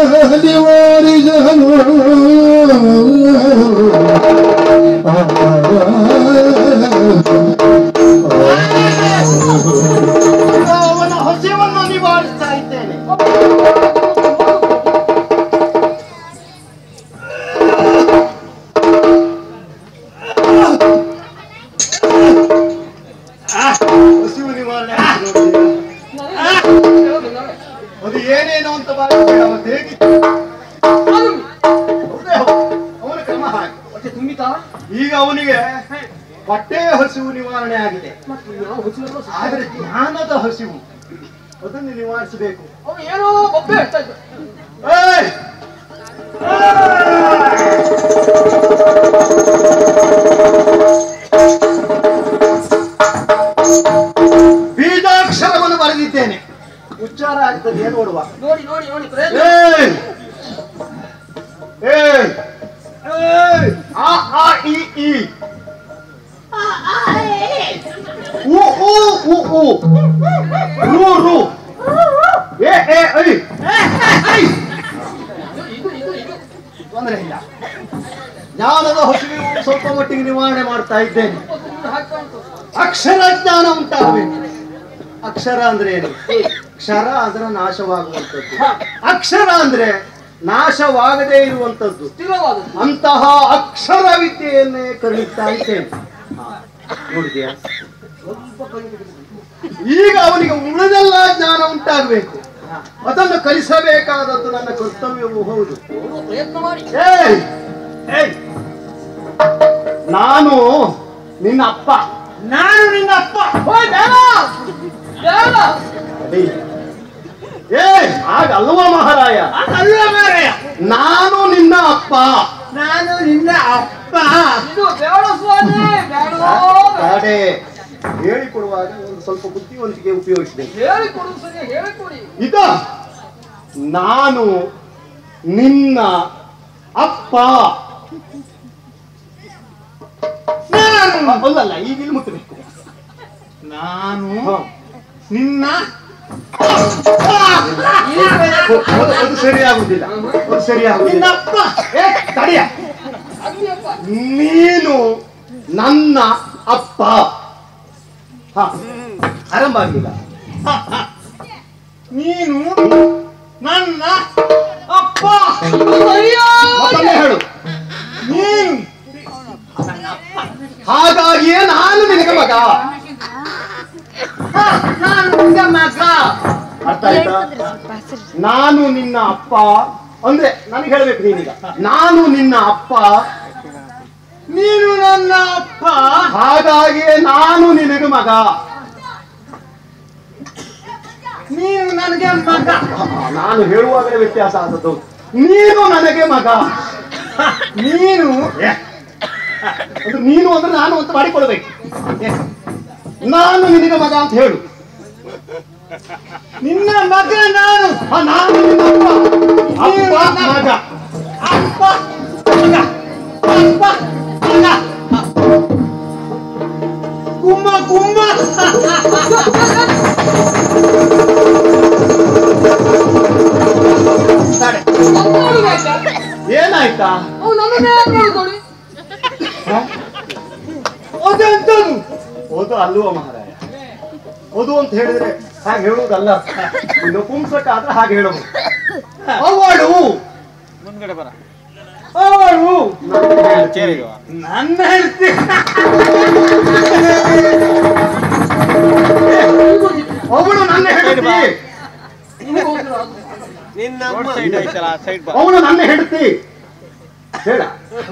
ನಿವಾರಿಸಲು ಅವನ ಹಸಿವನ್ನು ನಿವಾರಿಸ್ತಾ ಇದ್ದೇನೆ ಆ, ಹಸಿವು ನಿವಾರಣೆ ಆಯ್ತು ನೋಡಿ. ಆ, ಅದು ಏನೇನು ಅಂತ ಭಾವಿಸ್ಬೇಡ ಅವತ್ತು ಹೇಗಿತ್ತು ಹೌದೇ ಹೌದು. ಅವನ ಕ್ರಮ ಹಾಗೆ ಹೊಟ್ಟೆ ತುಂಬಿತಾ ಈಗ ಅವನಿಗೆ ಹೊಟ್ಟೆ ಹಸಿವು ನಿವಾರಣೆ ಆಗಿದೆ ಮತ್ತು ನಾವು ಹುಚ್ಚರನ್ನು ಸಹ- ಆದ್ರೆ ಜ್ಞಾನದ ಹಸಿವು ಅದನ್ನು ನಿವಾರಿಸಬೇಕು ಅವ್ನು ಏನೋ ಒಬ್ಬೆ ಹೇಳ್ತಾ ಇದ್ದ ಏಯ್! ಬೀಜಾಕ್ಷರವನ್ನು ಬರೆದಿದ್ದೇನೆ ಉಚ್ಚಾರ ಆಗ್ತದೆ ನೋಡುವ ನೋಡಿ ನೋಡಿ ನೋಡಿ ಪ್ರಯತ್ನ ಏಯ್! ಏಯ್! ಏಯ್! ಆ ಆ ಇ ಈ ಉ ಉ ಉ ಉ ರು ರು ಎ ಎ ಐ ಐ ಇದು ಇದು ಇದು ತೊಂದರೆ ಇಲ್ಲ ಜ್ಞಾನದ ಹಸಿವು ಸ್ವಲ್ಪ ಮಟ್ಟಿಗೆ ನಿವಾರಣೆ ಮಾಡ್ತಾ ಇದ್ದೇನೆ ತುಂಬ ಹಾಕ್ತಾ ಉಂಟು ಅಕ್ಷರ ಜ್ಞಾನ ಉಂಟಾಗಬೇಕು ಅಕ್ಷರ ಅಂದ್ರೆ ಏನು ಕ್ಷರ ಅದರ ನಾಶವಾಗುವಂಥದ್ದು ಅಕ್ಷರ ಅಂದ್ರೆ ನಾಶವಾಗದೇ ಇರುವಂಥದ್ದು ಸ್ಥಿರವಾದದ್ದು ಅಂತಹ ಅಕ್ಷರ ವಿದ್ಯೆಯನ್ನೇ ಕಲಿತಾ ಇದ್ದೇನೆ ಹಾ, ನೋಡಿದ್ಯಾ ಸ್ವಲ್ಪ ಕೈ ತೆಗೆದು. ಈಗ ಅವನಿಗೆ ಉಳಿದೆಲ್ಲ ಜ್ಞಾನ ಉಂಟಾಗಬೇಕು ಅದನ್ನು ಕಲಿಸಬೇಕಾದದ್ದು ನನ್ನ ಕರ್ತವ್ಯವೂ ಹೌದು ನೋಡುವ ಪ್ರಯತ್ನ ಮಾಡಿ ಏಯ್! ಏಯ್! ನಾನು ನಿನ್ನ ಅಪ್ಪ ನಾನು ನಿನ್ನ ಅಪ್ಪ ಓಯ್ ಬೇಡ ಬೇಡ ಏಯ್! ಏಯ್ ಹಾಗಲ್ವ ಮಹಾರಾಯ ಅಲ್ಲ ಮಾರಾಯ ನಾನು ನಿನ್ನ ಅಪ್ಪ ನಾನು ನಿನ್ನ ಅಪ್ಪ ಇದು ಬೇಡ ಸ್ವಾಮಿ ಬೇಡ ಗಾಡೆ ಹೇಳಿಕೊಡುವಾಗ ಒಂದು ಸ್ವಲ್ಪ ಬುದ್ಧಿವಂತಿಕೆ ಉಪಯೋಗಿಸಿದೆ ಹೇಳಿಕೊಡು ಸರಿ ಹೇಳಿಕೊಡಿ ಇದ ನಾನು ನಿನ್ನ ಅಪ್ಪ ನಾನು ಅಲ್ಲಲ್ಲ ಈಗ ಇಲ್ಲಿ ಮುಟ್ಟಬೇಕು ನಾನು ಹ. ನಿನ್ನ ಅದು ಅದು ಸರಿಯಾಗುದಿಲ್ಲ ಅದು ಸರಿಯಾಗುದಿಲ್ಲ ನಿನ್ನಪ್ಪ ಏ, ತಡಿಯ ಅಗ್ನಿಯಪ್ಪ ನೀನು ನನ್ನ ಅಪ್ಪ ಹ ಆರಂಭ ಆಗಲಿಲ್ಲ ನೀನು ನನ್ನ ಅಪ್ಪ ಅಯ್ಯೋ ಮತ್ತೊಮ್ಮೆ ಹೇಳು ನೀನು ಹಾಗಾಗಿಯೇ ನಾನು ನಿನಗೆ ಮಗ ಹ, ನಾನು ನಿನ್ನ ಮಗ ಅರ್ಥ ಆಯ್ತಾ ನಾನು ನಿನ್ನ ಅಪ್ಪ ಅಂದ್ರೆ ನನಗೆ ಹೇಳ್ಬೇಕು ನೀನೀಗ ನಾನು ನಿನ್ನ ಅಪ್ಪ ನೀನು ನನ್ನ ಅಪ್ಪ ಹಾಗಾಗಿಯೇ ನಾನು ನಿನಗೆ ಮಗ ನೀನು ನನಗೆ ಮಗ ಆ, ನಾನು ಹೇಳುವಾಗಲೇ ವ್ಯತ್ಯಾಸ ಆದದ್ದು ನೀನು ನನಗೆ ಮಗ ನೀನು ಏ, ಅದು ನೀನು ಅಂದ್ರೆ ನಾನು ಅಂತ ಮಾಡಿಕೊಳ್ಬೇಕು ಏ, ನಾನು ನಿನಗೆ ಮಗ ಅಂತ ಹೇಳು ನಿನ್ನ ಮಗ ನಾನು ಆ, ನಾನು ನಿನ್ನ ಅಪ್ಪ ಅಪ್ಪ ಮಗ ಅಪ್ಪ ಮಗ ಅಪ್ಪ ಮಗ ಕುಂಬ ಕುಂಬ ತಡೆ. ಏನಾಯ್ತಾ ಅವ್ನು ನನ್ನನ್ನೇ ನೋಡಿಕೊಳ್ಳಿ ಅದೆಂತದು ಓದು ಅಲ್ಲುವ ಮಹಾರಾಯ ಓದು ಅಂತ ಹೇಳಿದ್ರೆ ಹಾಗೆ ಹೇಳುವುದಲ್ಲ ಇನ್ನು ಪುಂಸಕ ಆದ್ರೆ ಹಾಗೆ ಹೇಳಬಹುದು ಅವಳು ಅವಳು ನನ್ನ ಹೆಂಡತಿ. ನನ್ನ ಹೆಂಡತಿ ಅವಳು ನನ್ನ ಹೆಂಡತಿ ನಿಮಗೆ ಹೋದ್ರು ಅದು. ಅವಳು ನನ್ನ ಹೆಂಡತಿ ಹೇಳ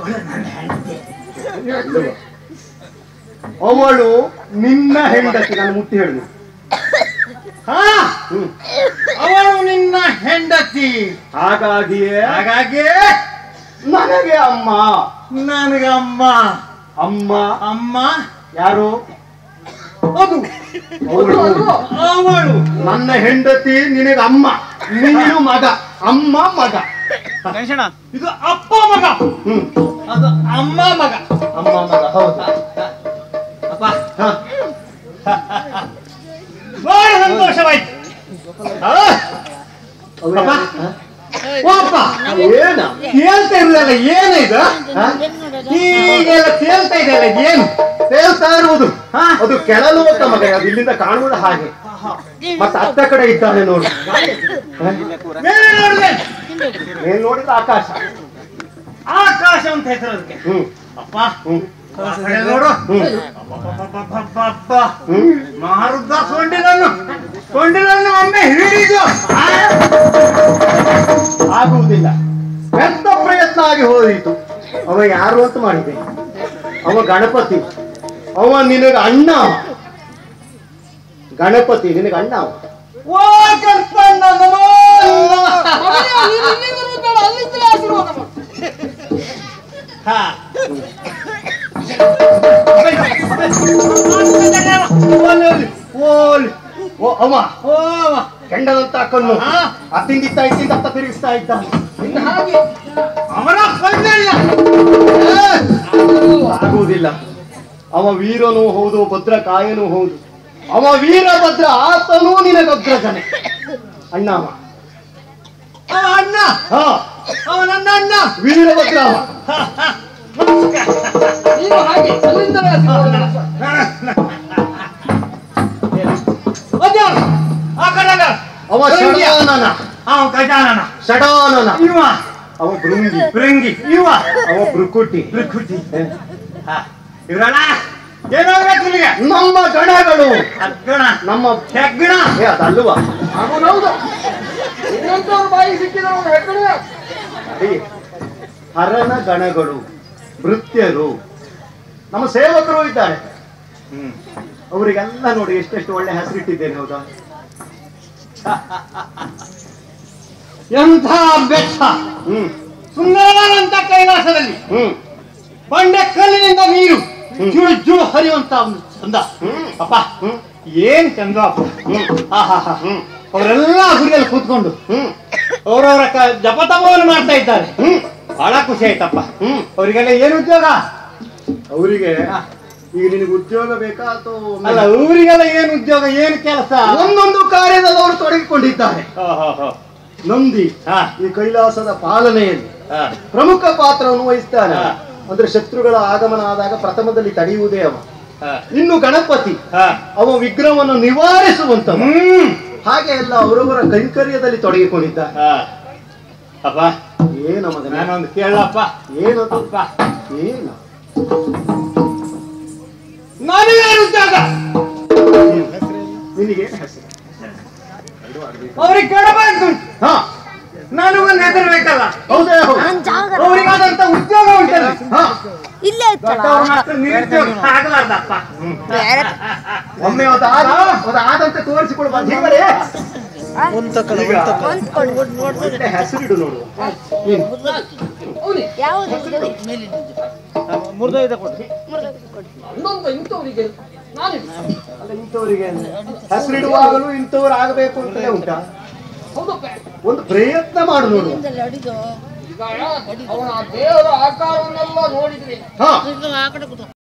ಅವಳು ನಿನ್ನ ಹೆಂಡತಿ ನಾನು ಮುಟ್ಟಿ ಹೇಳಿದೆ ಹಾ ಹ್ಮ್ ಅವಳು ನಿನ್ನ ಹೆಂಡತಿ ಹಾಗಾಗಿಯೇ ಹಾಗಾಗಿ ನನಗೆ ಅಮ್ಮ ನನಗಮ್ಮ ಅಮ್ಮ ಅಮ್ಮ ಯಾರು ಅದು ಅವಳು ಅವಳು ನನ್ನ ಹೆಂಡತಿ ನಿನಗೆ ಅಮ್ಮ ನೀನು ಮಗ ಅಮ್ಮ ಮಗ ಇದು ಅಪ್ಪ ಮಗ ಹ್ಮ್ ಅದು ಅಮ್ಮ ಮಗ ಅಮ್ಮ ಮಗ ಹೌದು ಅಪ್ಪ ಹ. ಬಹಳ ಸಂತೋಷವಾಯ್ತು ಆ? ಅವಳು ಅಪ್ಪ. ಹ? ಓ ಅಪ್ಪ ಏನ ಕೇಳ್ತಾ ಇರಲಿಲ್ಲ ಏನು ಇದು ಹಾ? ಹೀಗೆಲ್ಲ ಕೇಳ್ತಾ ಇದೆಯಲ್ಲ ಏನು ತೇಲ್ತಾ ಇರುವುದು ಹಾ? ಅದು ಕೆಳಲೋಕ ಮಗ ಅದು ಇಲ್ಲಿಂದ ಕಾಣುವುದು ಹಾಗೆ ಮತ್ತೆ ಅತ್ತ ಕಡೆ ಇದ್ದಾನೆ ನೋಡಿ ಮೇಲೆ ನೋಡಿದೆ ನೀನ್ ನೋಡಿದ ಆಕಾಶ ಆಕಾಶ ಅಂತ ಹೆಸರು ಅದಕ್ಕೆ ಹ್ಮ್ ಅಪ್ಪ ಹ್ಮ್ ಆ ಕಡೆ ನೋಡು ಹ್ಮ್ ಅಬ್ಬಬ್ಬಬ್ಬಬ್ಬಬ್ಬ. ಹ್ಮ್ ಮಾರುದ್ದ ಸೊಂಡಿಲನ್ನು ಸೊಂಡಿಲನ್ನು ಒಮ್ಮೆ ಹಿಡಿದು ಆಗುವುದಿಲ್ಲ ವ್ಯರ್ಥ ಪ್ರಯತ್ನ ಆಗಿ ಹೋಯಿತು ಅವ ಯಾರು ಅಂತ ಮಾಡಿದೆ ಅವ ಗಣಪತಿ ಅವ ನಿನಗ ಅಣ್ಣ ಅವ. ಗಣಪತಿ ನಿನಗ ಅಣ್ಣ ಅವ ಓ ಕಲ್ಪಣ್ಣ ನಮೋ ನಮಃ. ಮಗನೇ, ನೀನು ಇಲ್ಲಿಂದ ಬೇಡ ಅಲ್ಲಿಂದಲೇ ಆಶೀರ್ವಾದ ಮಾಡು ಹಾ. ಓಲಿ, ಓಲಿ. ಓ ಅವ ಓ ಅವ. ಕೆಂಡದಂತ ಕಣ್ಣು ಹಾ. ಅತ್ತಿಂದಿತ್ತ ಇತ್ತಿಂದತ್ತ ತಿರುಗಿಸ್ತಾ ಇದ್ದ ಇನ್ನು ಹಾಗೆ ಅವನ ಕಣ್ಣಿಲ್ಲ ಆಗುವುದಿಲ್ಲ ಅವ ವೀರನೂ ಹೌದು ಭದ್ರಕಾಯನೂ ಹೌದು ಅವ ವೀರಭದ್ರ ಆತನೂ ನಿನಗಗ್ರಜನೆ ಅಣ್ಣ ಅವ ಅವ ಅಣ್ಣ ಹಾ ಅವ ನನ್ನ ಅಣ್ಣ ವೀರಭದ್ರ ಅವ ನೀನು ಹಾಗೆ ಅಲ್ಲಿಂದಲೇ ಆಶೀರ್ವಾದ ಮಾಡು. ಅದ್ಯಾರು? ಆ ಕಡೆಗ ಅವ ಷಡಾನನ ಅವ ಗಜಾನನ ಷಡಾನನ ಇವ ಅವ ಭೃಂಗಿ ಭೃಂಗಿ ಇವ ಅವ ಭೃಕುಟಿ ಭೃಕುಟಿ ಇವ್ರಣ್ಣ ಏನಾಗ್ಬೇಕು ನಿಮಗೆ ನಮ್ಮ ಗಣಗಳು ಅಗ್ಗಣ ನಮ್ಮ ಹೆಗ್ಗಣ ಏ ಅದಲ್ವಾ ಅವನೌದು ಇನ್ನಂತವ್ರ ಬಾಯಿ ಸಿಕ್ಕಿದ್ರೆ ಅವನು ಹೆಗ್ಗಡೆ ಅದೇ ಹರನ ಗಣಗಳು ಭೃತ್ಯರು ನಮ್ಮ ಸೇವಕರು ಇದ್ದಾರೆ ಅವರಿಗೆಲ್ಲ ನೋಡಿ ಎಷ್ಟೆಷ್ಟು ಒಳ್ಳೆ ಹೆಸರಿಟ್ಟಿದ್ದೇನೆ ಹೌದಾ ಎಂಥ ಬೆಟ್ಟ ಹ್ಮ್ ಸುಂದರವಾದಂತ ಕೈಲಾಸದಲ್ಲಿ ಹ್ಮ್ ಬಂಡೆ ಕಲ್ಲಿನಿಂದ ನೀರು ಜುಳು ಜುಳು ಹರಿಯುವಂತ ಒಂದು ಚಂದ ಹ್ಮ್. ಅಪ್ಪ ಹ್ಮ್ ಏನ್ ಚಂದ ಅಪ್ಪ ಹ್ಮ್ ಆಹಾಹಾ. ಹ್ಮ್ ಅವರೆಲ್ಲ ಗುಡಿಯಲ್ಲಿ ಕೂತ್ಕೊಂಡು ಹ್ಮ್ ಅವರವರ ಕ- ಜಪತಪವನ್ನು ಮಾಡ್ತಾ ಇದ್ದಾರೆ ಹ್ಮ್ ಬಹಳ ಖುಷಿ ಆಯ್ತಪ್ಪ ಹ್ಮ್ ಅವರಿಗೆಲ್ಲ ಏನು ಉದ್ಯೋಗ ಅವರಿಗೆ ಹಾ. ಈಗ ನಿನಗೆ ಉದ್ಯೋಗ ಬೇಕಾ ಅಥವಾ ಅಲ್ಲ ಇವರಿಗೆಲ್ಲ ಏನು ಉದ್ಯೋಗ ಏನು ಕೆಲಸ ಒಂದೊಂದು ಕಾರ್ಯದಲ್ಲಿ ಅವರು ತೊಡಗಿಕೊಂಡಿದ್ದಾರೆ ನಂದಿ ಹಾ. ಈ ಕೈಲಾಸದ ಪಾಲನೆಯಲ್ಲಿ ಹಾ. ಪ್ರಮುಖ ಪಾತ್ರವನ್ನು ವಹಿಸ್ತಾನೆ ಹಾ. ಅಂದ್ರೆ ಶತ್ರುಗಳ ಆಗಮನ ಆದಾಗ ಪ್ರಥಮದಲ್ಲಿ ತಡೆಯುವುದೇ ಅವ ಹಾ. ಇನ್ನು ಗಣಪತಿ ಹಾ. ಅವ ವಿಗ್ರಹವನ್ನು ನಿವಾರಿಸುವಂತವ ಹ್ಮ್ ಹಾಗೆ ಎಲ್ಲ ಅವರವರ ಕೈಂಕರ್ಯದಲ್ಲಿ ತೊಡಗಿಕೊಂಡಿದ್ದಾರೆ ಹಾ. ಅಪ್ಪ ಏನ ಮಗನ ನಾನೊಂದು ಕೇಳಪ್ಪ ಏನದು ಅಪ್ಪ ಏನ ನನಗೇನು ಉದ್ಯೋಗ ನಿನಗೆ ಹೆಸರು ಅವ್ರಿಗೆ ಕೇಳಬಾರ್ದು ಹಾ ನನಗೊಂದು ಹೆಸರು ಬೇಕಲ್ಲ ಹೌದೇ ಹೌದು ನಾನ್ ಜಾಗ ಅವರಿಗಾದಂತ ಉದ್ಯೋಗ ಉಂಟಲ್ಲ ಹಾ ಇಲ್ಲೇ ದೊಡ್ಡವ್ರ ಇತ್ತಲ್ಲ ಮಾತ್ರ ನಿರುದ್ಯೋಗ ಆಗಲಾರ್ದಪ್ಪ ಬೇರೆ ಒಮ್ಮೆ ಅದು ಆದ ಅದು ಆದಂತೆ ತೋರಿಸಿಕೊಂಡು ಬಂದ ಹೀಗೆ ಈಗ ಒಂದ್ ಕೊಡು, ಒಂದ್ ನೋಡು. ಒಳ್ಳೆ ಹೆಸರಿಡು ನೋಡು ಅವನಿ ಯಾವ್ದು ಇದು? ಮುರ್ದೈದ ಕೊಡ್ರಿ ಮುರ್ಗಕ್ಕೆ ಕೊಡು. ಇನ್ನೊಂದು ಇಂಥವರಿಗೆ ನಾನಿಲ್ಲ ಅಲ್ಲ ಇಂಥವರಿಗೆ ಹೆಸರಿಡುವಾಗಲೂ ಇಂಥವ್ರು ಆಗಬೇಕು ಅಂತಲೇ ಉಂಟಾ ಹೌದಪ್ಪ ಒಂದು ಪ್ರಯತ್ನ ಮಾಡು ನೋಡು ಇಂದಲ್ಲ ಅಡಿದು. ಈಗ ಅವನ ದೇವರ ಆಕಾರವನ್ನೆಲ್ಲ ನೋಡಿದ್ರಿ ಹಾ ಈಗ ಆ ಕಡೆ ಕೂತ್ಕೊ.